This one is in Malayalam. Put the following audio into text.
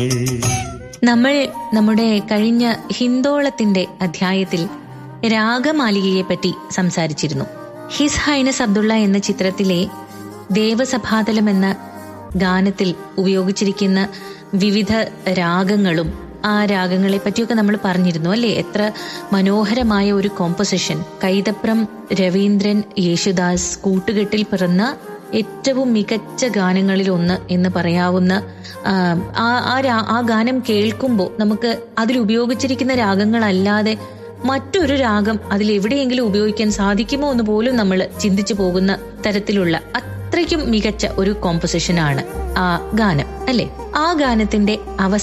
നമ്മൾ നമ്മുടെ കഴിഞ്ഞ ഹിന്ദോളത്തിന്റെ അധ്യായത്തിൽ രാഗമാലികയെ പറ്റി സംസാരിച്ചിരുന്നു ഹിസ് ഹൈനസ് അബ്ദുള്ള എന്ന ചിത്രത്തിലെ ദേവസഭാതലം എന്ന ഗാനത്തിൽ ഉപയോഗിച്ചിരിക്കുന്ന വിവിധ രാഗങ്ങളും ആ രാഗങ്ങളെ പറ്റിയൊക്കെ നമ്മൾ പറഞ്ഞിരുന്നു അല്ലേ എത്ര മനോഹരമായ ഒരു കോമ്പോസിഷൻ കൈതപ്രം രവീന്ദ്രൻ യേശുദാസ് കൂട്ടുകെട്ടിൽ പിറന്ന ഏറ്റവും മികച്ച ഗാനങ്ങളിൽ ഒന്ന് എന്ന് പറയാവുന്ന ആ, ആ ആ രാ- ആ ഗാനം കേൾക്കുമ്പോൾ നമുക്ക് അതിൽ ഉപയോഗിച്ചിരിക്കുന്ന രാഗങ്ങളല്ലാതെ മറ്റൊരു രാഗം അതിൽ എവിടെയെങ്കിലും ഉപയോഗിക്കാൻ സാധിക്കുമോ എന്ന് പോലും നമ്മൾ ചിന്തിച്ചു പോകുന്ന തരത്തിലുള്ള അത്രയ്ക്കും മികച്ച ഒരു കോമ്പോസിഷനാണ് ആ ഗാനം അല്ലെ ആ ഗാനത്തിന്റെ അവസാന